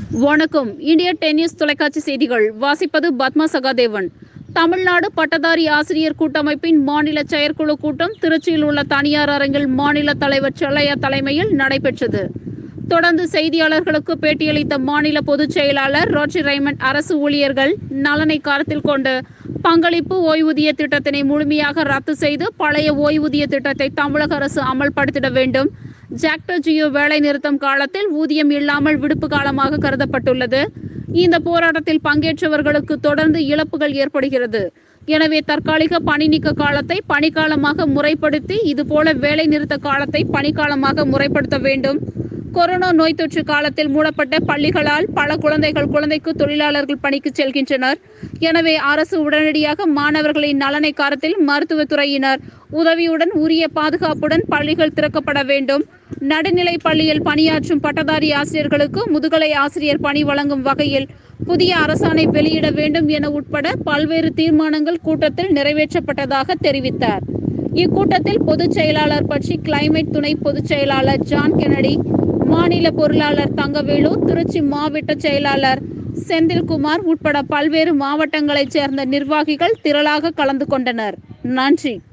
வணக்கம் இந்திய டென்னிஸ் தொலைக்காட்சி செய்திகள் வாசிப்பது பத்மா சகாதேவன் தமிழ்நாடு பட்டதாரி ஆசிரியர் கூட்டமைப்பின் மாநில செயற்குழு கூட்டம் திருச்சியில் உள்ள தனியார் அரங்கில் மாநில தலைவர் செல்லையா தலைமையில் நடைபெற்றது தொடர்ந்து செய்தியாளர்களுக்கு பேட்டியளித்த மாநில பொதுச் செயலாளர் ரோச்சி ரைமண்ட் அரசு ஊழியர்கள் நலனை கருத்தில் கொண்டு பங்களிப்பு ஓய்வூதிய திட்டத்தினை முழுமையாக ரத்து செய்து பழைய ஓய்வூதிய திட்டத்தை தமிழக அரசு அமல்படுத்திட வேண்டும் ஜாக்டோ ஜியோ வேலை நிறுத்தம் காலத்தில் ஊதியம் இல்லாமல் விடுப்பு காலமாக கருதப்பட்டுள்ளது இந்த போராட்டத்தில் பங்கேற்றவர்களுக்கு தொடர்ந்து இழப்புகள் ஏற்படுகிறது எனவே தற்காலிக பணி நீக்க காலத்தை பணிக்காலமாக முறைப்படுத்தி இதுபோல வேலை நிறுத்த காலத்தை பணிக்காலமாக முறைப்படுத்த வேண்டும் கொரோனா நோய் தொற்று காலத்தில் மூடப்பட்ட பள்ளிகளால் பல குழந்தைகள் குழந்தைக்கு தொழிலாளர்கள் பணிக்கு செல்கின்றனர் எனவே அரசு உடனடியாக மாணவர்களின் நலனை கருத்தில் மருத்துவத்துறையினர் உதவியுடன் உரிய பாதுகாப்புடன் பள்ளிகள் திறக்கப்பட வேண்டும் நடுநிலை பள்ளியில் பணியாற்றும் பட்டதாரி ஆசிரியர்களுக்கு முதுகலை ஆசிரியர் பணி வழங்கும் வகையில் புதிய அரசாணை வெளியிட வேண்டும் என உட்பட பல்வேறு தீர்மானங்கள் கூட்டத்தில் நிறைவேற்றப்பட்டதாக தெரிவித்தார் இக்கூட்டத்தில் பொதுச் செயலாளர் பற்றி கிளைமேட் துணை பொதுச் செயலாளர் ஜான் கெனடி மாநில பொருளாளர் தங்கவேலு திருச்சி மாவட்ட செயலாளர் செந்தில்குமார் உட்பட பல்வேறு மாவட்டங்களைச் சேர்ந்த நிர்வாகிகள் திரளாக கலந்து கொண்டனர் நன்றி